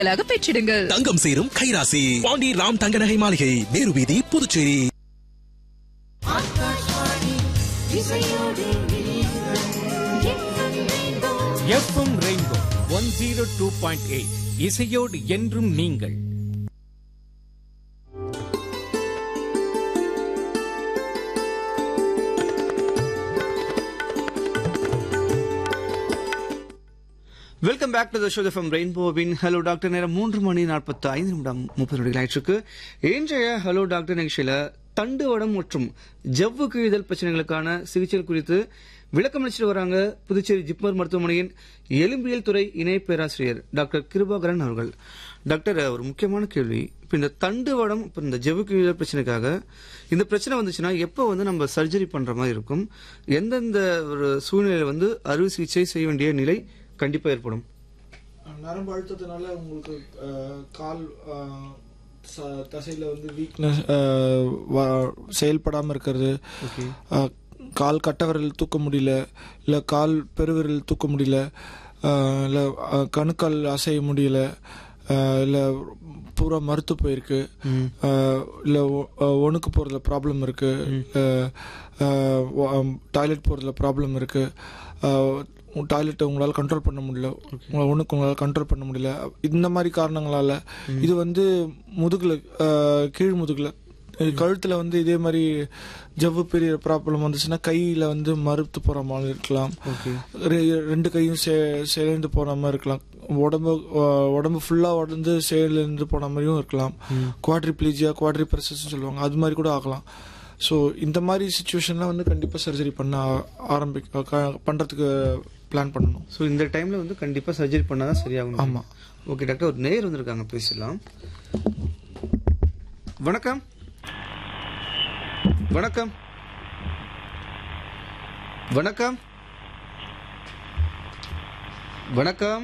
ாக பெற்றிடுங்கள் தங்கம் சேரும் கைராசி பாண்டி ராம் தங்க நகை மாளிகை நேரு வீதி Puducherry FM rainbow one zero two point eight இசையோடு என்றும் நீங்கள் welcome back to the show from ரெயின்போவின் ஹலோ டாக்டர் நேரம் மூன்று மணி நாற்பத்தி ஐந்து நிமிடம் முப்பது நொடிகள் ஆயிற்றுக்கு இன்றைய ஹலோ டாக்டர் நிகழ்ச்சியில தண்டுவடம் மற்றும் ஜவ்வு கிழிதல் பிரச்சனைகளுக்கான சிகிச்சை குறித்து விளக்கம் அளிச்சிட்டு வராங்க புதுச்சேரி ஜிப்மர் மருத்துவமனையின் எலும்பியல் துறை இணை பேராசிரியர் டாக்டர் கிருபாகரன் அவர்கள் டாக்டர் ஒரு முக்கியமான கேள்வி இப்போ இந்த தண்டுவடம் இப்போ இந்த ஜவ்வு கிழிதல் பிரச்சனைக்காக இந்த பிரச்சனை வந்துச்சுன்னா எப்போ வந்து நம்ம சர்ஜரி பண்ற மாதிரி இருக்கும் எந்தெந்த ஒரு சூழ்நிலையில வந்து அறுவை சிகிச்சை செய்ய வேண்டிய நிலை கண்டிப்பா ஏற்படும் நரம்பு அழுத்தத்தினால உங்களுக்கு அஹ், கால் அஹ், ச- தசையில வந்து வீக்னஸ் செயல்படாம இருக்கிறது அஹ், கால் கட்டை விரல் தூக்க முடியல இல்ல கால் பெருவிரல் தூக்க முடியல அஹ், இல்ல அஹ், கணுக்கால் அசைய முடியல அஹ், இல்ல பூரா மறுத்து போயிருக்கு அஹ், இல்ல ஒ- அஹ், ஒணுக்கு போறதுல ப்ராப்ளம் இருக்கு டாய்லெட் போறதுல ப்ராப்ளம் இருக்கு டாய்லெட்டை உங்களால் கண்ட்ரோல் பண்ண முடியல உங்களை ஒன்றுக்கு உங்களால் கண்ட்ரோல் பண்ண முடியல இந்த மாதிரி காரணங்களால இது வந்து முதுகுல அஹ், கீழ் முதுகுல அஹ், கழுத்துல வந்து இதே மாதிரி ஜவ்வு பெரிய ப்ராப்ளம் வந்துச்சுன்னா கையில வந்து மறுத்து போற மாதிரி இருக்கலாம் ரெ- ரெண்டு கையும் சே- சேர்ந்து போற மாதிரி இருக்கலாம் உடம்பு அஹ், உடம்பு ஃபுல்லா உடந்து சேர்ந்து போன மாதிரியும் இருக்கலாம் குவாட்ரிப்ளீஜியா குவாட்ரி சொல்லுவாங்க அது மாதிரி கூட ஆகலாம் ஸோ இந்த மாதிரி சுச்சுவேஷன்ல வந்து கண்டிப்பா சர்ஜரி பண்ண ஆ- ஆரம்பிக்க க- பண்றதுக்கு பிளான் பண்ணணும் ஸோ இந்த டைம்ல வந்து கண்டிப்பா சர்ஜரி பண்ணாதான் சரியாகும் ஆமா. ஓகே டாக்டர் ஒரு நேர் வந்திருக்காங்க பேசலாம் வணக்கம் வணக்கம் வணக்கம் வணக்கம்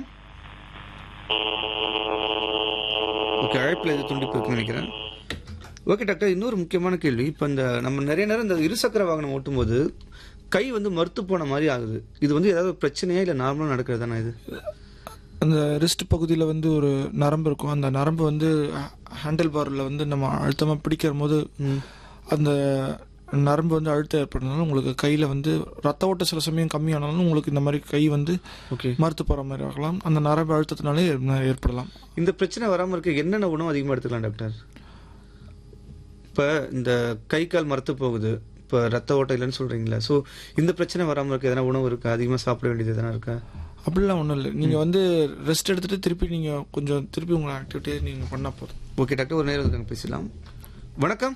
ஓகே அழைப்பில் எது துண்டிப்பு இருக்குன்னு நினைக்கிறேன் ஓகே டாக்டர் இன்னொரு முக்கியமான கேள்வி இப்போ இந்த நம்ம நிறைய நேரம் இந்த இருசக்கர வாகனம் ஓட்டும்போது கை வந்து மறுத்து போன மாதிரி ஆகுது இது வந்து ஏதாவது பிரச்சனையா இல்லை நார்மலாக நடக்கிறதானா இது அந்த ரிஸ்ட் பகுதியில் வந்து ஒரு நரம்பு இருக்கும் அந்த நரம்பு வந்து ஹேண்டில் பாரில் வந்து நம்ம அழுத்தமாக பிடிக்கிற போது அந்த நரம்பு வந்து அழுத்தம் ஏற்படுறதுனால உங்களுக்கு கையில் வந்து ரத்த ஓட்ட சில சமயம் கம்மியானாலும் உங்களுக்கு இந்த மாதிரி கை வந்து ஓகே மறுத்து போகிற மாதிரி ஆகலாம் அந்த நரம்பு அழுத்தத்தினாலே ஏ- ஏற்படலாம் இந்த பிரச்சனை வராமல் இருக்க என்னென்ன உணவு அதிகமாக எடுத்துக்கலாம் டாக்டர் இப்போ இந்த கை கால் மரத்து போகுது இப்போ ரத்த ஓட்டம் இல்லைன்னு சொல்றீங்களா ஸோ இந்த பிரச்சனை வராமல் இருக்க எதனா உணவு இருக்கா அதிகமாக சாப்பிட வேண்டியது எதனா இருக்கா அப்படிலாம் ஒன்றும் இல்லை நீங்கள் வந்து ரெஸ்ட் எடுத்துட்டு திருப்பி நீங்கள் கொஞ்சம் திருப்பி உங்களை ஆக்டிவிட்டியை நீங்கள் பண்ணால் போதும் ஓகே டாக்டர் ஒரு நேரம் இருக்காங்க பேசலாம் வணக்கம்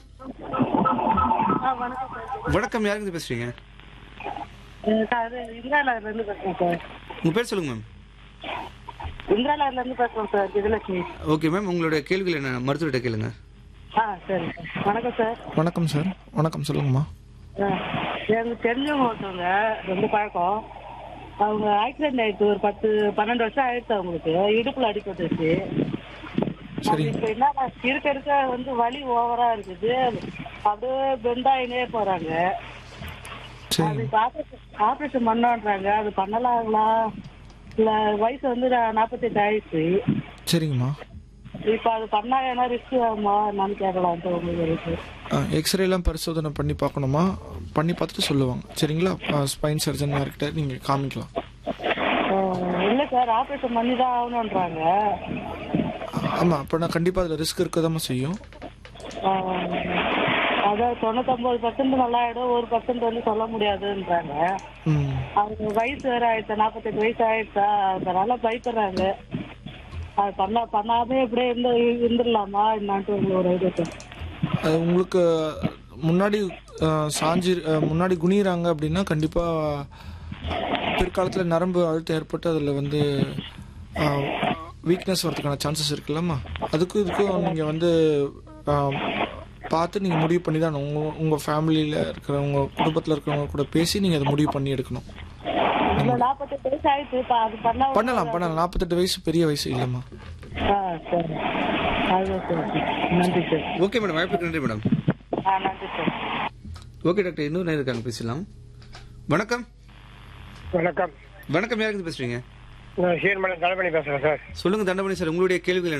வணக்கம் யாருங்க பேசுறீங்க இந்திராநகர்ல இருந்து பேசுறேன் சார் உங்க பேர் சொல்லுங்க மேம் இந்திராநகர்ல இருந்து பேசுறோம் சார் விஜயலட்சுமி ஓகே மேம் உங்களுடைய கேள்விகள் என்ன மருத்துவர்கிட்ட கேளுங்க ஆ சரி சார் வணக்கம் சார் வணக்கம் சார் வணக்கம் சொல்லுங்கம்மா ஆ, எனக்கு தெரிஞ்சவங்க ஒருத்தவங்க ரொம்ப பழக்கம் அவங்க ஆக்சிடென்ட் ஆயிடுச்சு ஒரு பத்து பன்னெண்டு வருஷம் ஆயிடுச்சு அவங்களுக்கு இடுப்புல அடிபட்டுச்சு சரி. இப்ப என்ன இருக்க இருக்க வந்து வலி ஓவரா இருக்குது அப்படியே பெண்டாயினே போறாங்க சரி அதுக்கு ஆபரேஷன் ஆபரேஷன் பண்ணோன்றாங்க அது பண்ணலாங்களா இல்ல வயசு வந்து நாற்பத்தெட்டு ஆயிடுச்சு சரிங்கம்மா இப்ப அது பண்ணா என்ன ரிஸ்க் ஆகுமா என்னன்னு கேட்கலான்ட்டு உங்களுக்கு இருக்கு எக்ஸ்ரேலாம் பரிசோதனை பண்ணி பார்க்கணுமா பண்ணி பார்த்துட்டு சொல்லுவாங்க சரிங்களா ஸ்பைன் சர்ஜன் யார்கிட்ட நீங்கள் காமிக்கலாம் ஆஹ் இல்ல சார் ஆபரேஷன் பண்ணி தான் ஆகணுன்றாங்க ஆமாம் அப்போ நான் கண்டிப்பாக அதில் ரிஸ்க் இருக்க செய்யும் ஆஹ் அதான் தொண்ணூத்தொன்பது பர்சன்ட் நல்லா ஆயிடும் ஒரு பர்சன்ட் வந்து சொல்ல முடியாதுன்றாங்க ம் அவங்க வயசு வேற ஆயிடுச்சா நாற்பத்தெட்டு வயசு ஆயிடுச்சா அதனால பயப்படுறாங்க அது பண்ண பண்ணாமே இப்படியே இருந்து இருந்துடலாமா என்னான்ட்டு உங்களுக்கு ஒரு ஐடியா சார் அது உங்களுக்கு முன்னாடி அஹ், சாஞ்சி அஹ், முன்னாடி குனிறாங்க அப்படின்னா கண்டிப்பாக பிற்காலத்தில் நரம்பு அழுத்தம் ஏற்பட்டு அதில் வந்து வீக்னஸ் வரதுக்கான சான்சஸ் இருக்குல்லம்மா அதுக்கும் இதுக்கும் நீங்கள் வந்து அஹ், பார்த்து நீங்கள் முடிவு பண்ணி தான் உங்கள் உங்கள் ஃபேமிலியில் இருக்கிறவங்க குடும்பத்தில் இருக்கிறவங்க கூட பேசி நீங்கள் அதை முடிவு பண்ணி எடுக்கணும் இல்ல நாற்பத்தெட்டு வயசு ஆயிடுச்சு இப்ப அது பண்ணா பண்ணலாம் பண்ணலாம் நாற்பத்தெட்டு வயசு பெரிய வயசு இல்லைம்மா ஆ சரி அதுதான் சார் நன்றி சார் ஓகே மேடம் வாய்ப்புக்கு நன்றி மேடம் ஆ நன்றி சார் ஓகே டாக்டர் இன்னொரு நேரம் இருக்காங்க பேசலாம் வணக்கம் வணக்கம் வணக்கம் யாருங்க பேசுறீங்க நான் சீர்மலை தளபதி பேசுறேன் சார் சொல்லுங்க தண்டபணி சார் உங்களுடைய கேள்விகள்